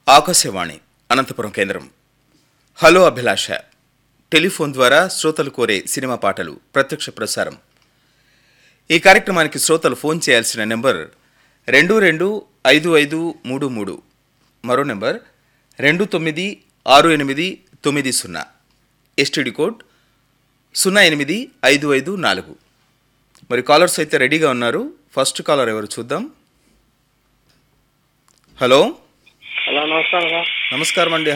ఆకాశవాణి అనంతపురం కేంద్రం హలో అభిలాష టెలిఫోన్ ద్వారా శ్రోతలు కోరే సినిమా పాటలు ప్రత్యక్ష ప్రసారం ఈ కార్యక్రమానికి శ్రోతలు ఫోన్ చేయాల్సిన నెంబర్ రెండు రెండు ఐదు ఐదు మూడు మూడు మరో నెంబర్ రెండు తొమ్మిది ఆరు ఎనిమిది తొమ్మిది సున్నా ఎస్టీడీ కోడ్ సున్నా ఎనిమిది ఐదు ఐదు నాలుగు మరి కాలర్స్ అయితే రెడీగా ఉన్నారు ఫస్ట్ కాలర్ ఎవరు చూద్దాం హలో హలో నమస్కారం సార్ నమస్కారం అండి